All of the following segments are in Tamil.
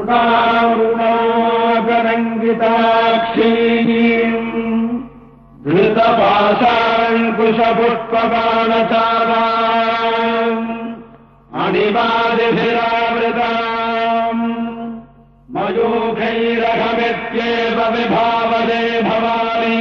करुणाकरङ्गिताक्षीम् धृतपाशाङ्कुशपुष्पबाणचारा अणिमादिभिरावृताम् मयूखैरघमित्येव विभावदे भवानी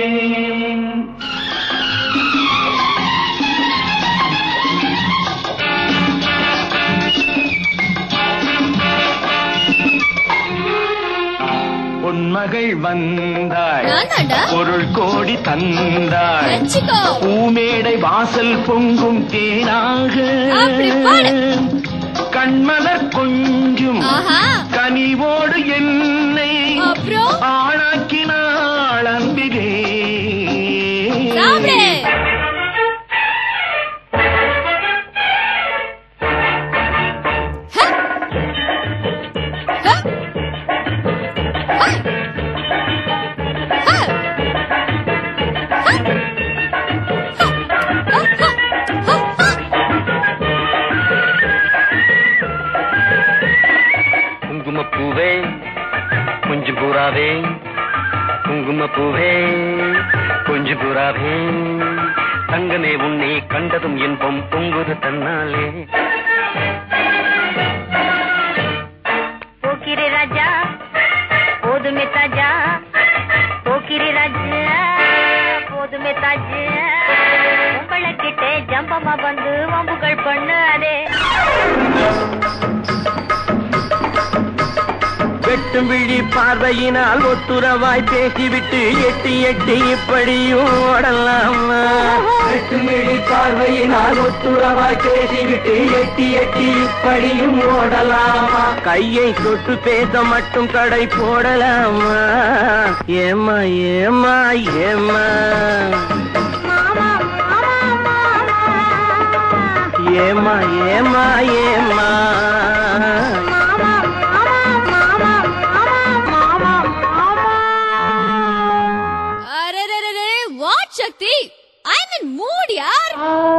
பொன்மகள் வந்தாள் நானாடா? பொருள் கோடி தந்தாள் வச்சுக்கோ. பூமேடை வாசல் பொங்கும் தேனாக அப்படி பாடு. கண்மலர் கொஞ்சும் ஆஹா கனிவோடு என்னை அப்புறம் ஆளாக்கினாள் அன்பிலே சாப்பிடு குங்குமப்பூவே கொஞ்சம் பூராவே குங்குமப்பூவே கொஞ்சம் பூராவே தங்கமே உன்னை கண்டதும் இன்பம் பொங்குது தன்னாலே போக்கிரி ராஜா போதுமே தாஜா போக்கிரி ராஜா போதுமே தாஜா உங்களை கிட்டே ஜம்பமா வந்து வம்புகள் பண்ணு அதே வெட்டும் விழி பார்வையினால் ஒத்துறவாய் பேசிவிட்டு எட்டி எட்டி இப்படியும் ஓடலாமா வெட்டும் விழி பார்வையினால் ஒத்துறவாய் பேசிவிட்டு எட்டி எட்டி இப்படியும் ஓடலாமா கையை தொட்டு பேச மட்டும் கடை போடலாமா ஏமா ஏமா ஏமா ஏமா ஏமா ஏமா அரரரரே what Sakthi I am in mood யார்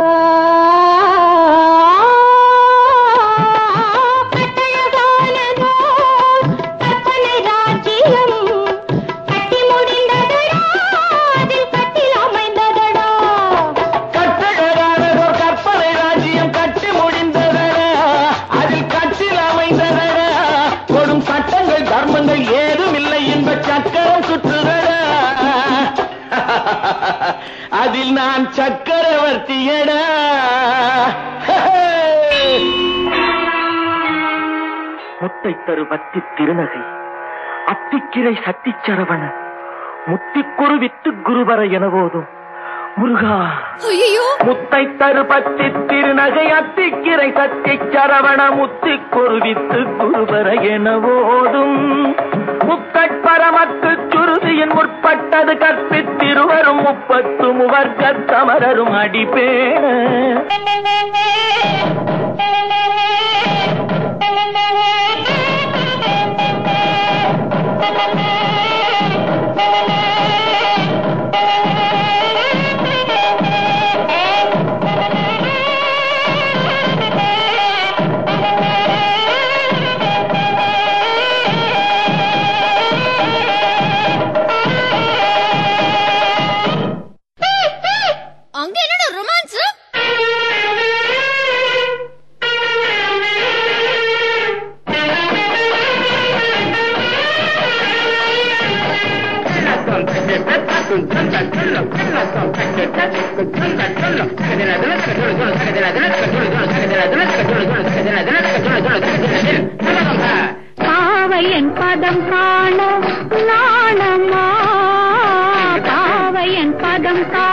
கட்டழகானதோர் கற்பனை ராஜ்யம் கட்டி முடிந்ததடா அதில் கட்டில் அமைந்ததடா கொடும் சட்டங்கள் தர்மங்கள் ஏதும் இல்லை என்ப சக்கரம் சுற்றுதடா அதில் நான் சக்கரவர்த்தியடா முத்தை தரு பத்தி திருநகை அத்திக்கிரை சத்திச்சரவண முத்திக்குரு வித்து குருவர என போதும் முருகா ஐயோ முத்தை தரு பத்தி திருநகை அத்திக்கிரை சத்தி சரவண முத்தி குருவித்து குருவர என ஓடும் முக்கட்பரமத்து சுருதியின் முற்பட்டது கற்பித்திருவரும் முப்பத்து முவர்க்க சமரரும் அடிப்பேன அங்க என்னடா ரொமான்ஸ் பாவையன் பதம் காண நாணமா பாவையன் பதம் காண